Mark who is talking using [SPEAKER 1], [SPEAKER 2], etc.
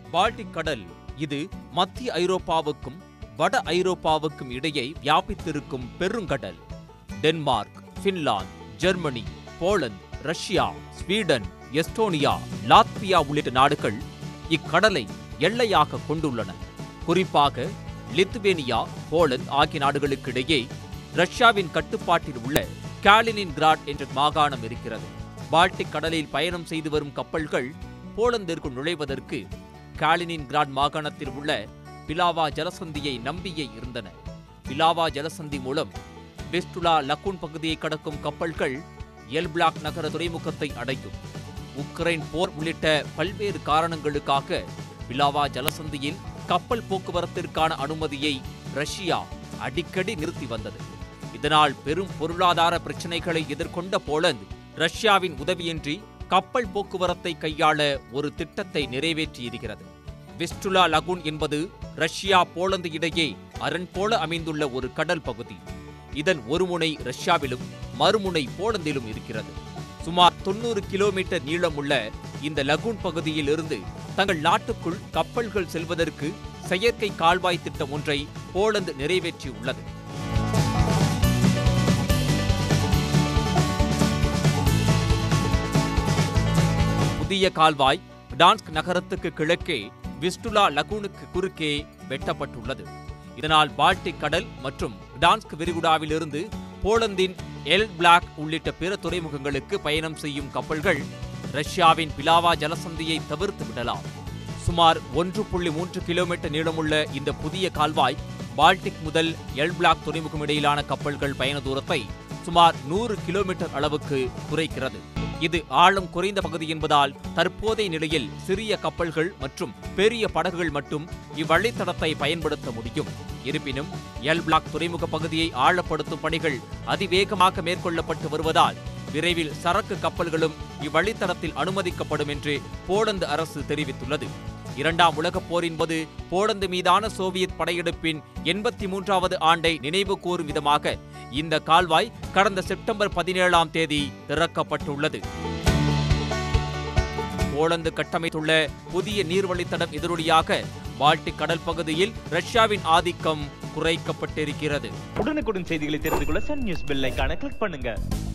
[SPEAKER 1] Baltic கடல் இது மத்திய ஐரோப்பாவுக்கும் வட ஐரோப்பாவுக்கும் இடையே வியாபித்திருக்கும் பெருங்கடல் Denmark Finland Germany Poland Russia Sweden Estonia Latvia உள்ளிட்ட நாடுகள் இக்கடலை எல்லையாக கொண்டுள்ளன குறிப்பாக லித்துவேனியா போலந்து ஆகிய நாடுகளுக்கிடையே ரஷ்யாவின் கட்டுப்பாட்டில் உள்ள காலினின் கிராட் என்ற மாகாணம் இருக்கிறது பால்டிக் கடலில் பயணம் செய்து வரும் கப்பல்கள் போலந்திற்குள் நுழைவதற்கு காலினின் கிராட் மாகாணத்தில் உள்ள பிலாவா ஜலசந்தியை நம்பியே இருந்தன பிலாவா ஜலசந்தி மூலம் வெஸ்டுலா லக்கூன் பகுதியை கடக்கும் கப்பல்கள் எல்பிளாக் நகர துறைமுகத்தை அடையும் உக்ரைன் போர் உள்ளிட்ட பல்வேறு காரணங்களுக்காக பிலாவா ஜலசந்தியில் கப்பல் போக்குவரத்திற்கான அனுமதியை ரஷ்யா அடிக்கடி நிறுத்தி வந்தது இதனால் பெரும் பொருளாதார பிரச்சனைகளை எதிர்கொண்ட போலந்து ரஷ்யாவின் உதவியின்றி கப்பல் போக்குவரத்தை கையாள ஒரு திட்டத்தை நிறைவேற்றியிருக்கிறது விஸ்டுலா லகுன் என்பது ரஷ்யா போலந்து இடையே அரண் போல அமைந்துள்ள ஒரு கடல் பகுதி இதன் ஒரு முனை ரஷ்யாவிலும் மறுமுனை போலந்திலும் இருக்கிறது சுமார் தொண்ணூறு கிலோமீட்டர் நீளமுள்ள இந்த லகூன் பகுதியில் இருந்து தங்கள் நாட்டுக்குள் கப்பல்கள் செல்வதற்கு செயற்கை கால்வாய் திட்டம் ஒன்றை போலந்து நிறைவேற்றியுள்ளது புதிய கால்வாய் டான்ஸ்க் நகரத்துக்கு கிழக்கே விஸ்டுலா லகூனுக்கு குறுக்கே வெட்டப்பட்டுள்ளது இதனால் பால்டிக் கடல் மற்றும் டான்ஸ்க் விரிகுடாவிலிருந்து போலந்தின் எல் பிளாக் உள்ளிட்ட பிற துறைமுகங்களுக்கு பயணம் செய்யும் கப்பல்கள் ரஷ்யாவின் பிலாவா ஜலசந்தியை தவிர்த்து விடலாம் சுமார் ஒன்று புள்ளி மூன்று கிலோமீட்டர் நீளமுள்ள இந்த புதிய கால்வாய் பால்டிக் முதல் எல் பிளாக் துறைமுகம் இடையிலான கப்பல்கள் பயண தூரத்தை சுமார் நூறு கிலோமீட்டர் அளவுக்கு குறைக்கிறது இது ஆழம் குறைந்த பகுதி என்பதால் தற்போதைய நிலையில் சிறிய கப்பல்கள் மற்றும் பெரிய படகுகள் மட்டும் இவ்வழித்தடத்தை பயன்படுத்த முடியும் இருப்பினும் எல் பிளாக் துறைமுக பகுதியை ஆழப்படுத்தும் பணிகள் அதிவேகமாக மேற்கொள்ளப்பட்டு வருவதால் விரைவில் சரக்கு கப்பல்களும் இவ்வழித்தடத்தில் அனுமதிக்கப்படும் என்று போலந்து அரசு தெரிவித்துள்ளது இரண்டாம் உலகப் போரின் போது போலந்து மீதான சோவியத் படையெடுப்பின் எண்பத்தி மூன்றாவது ஆண்டை நினைவு கூறும் விதமாக இந்த கால்வாய் கடந்த செப்டம்பர் பதினேழாம் தேதி திறக்கப்பட்டுள்ளது போலந்து கட்டமைத்துள்ள புதிய நீர்வழித்தடம் எதிரொலியாக பால்டிக் கடல் பகுதியில் ரஷ்யாவின் ஆதிக்கம் குறைக்கப்பட்டிருக்கிறது
[SPEAKER 2] உடனுக்குடன் செய்திகளை தெரிந்து கொள்ள சன் நியூஸ் பெல் ஐகானை கிளிக் பண்ணுங்க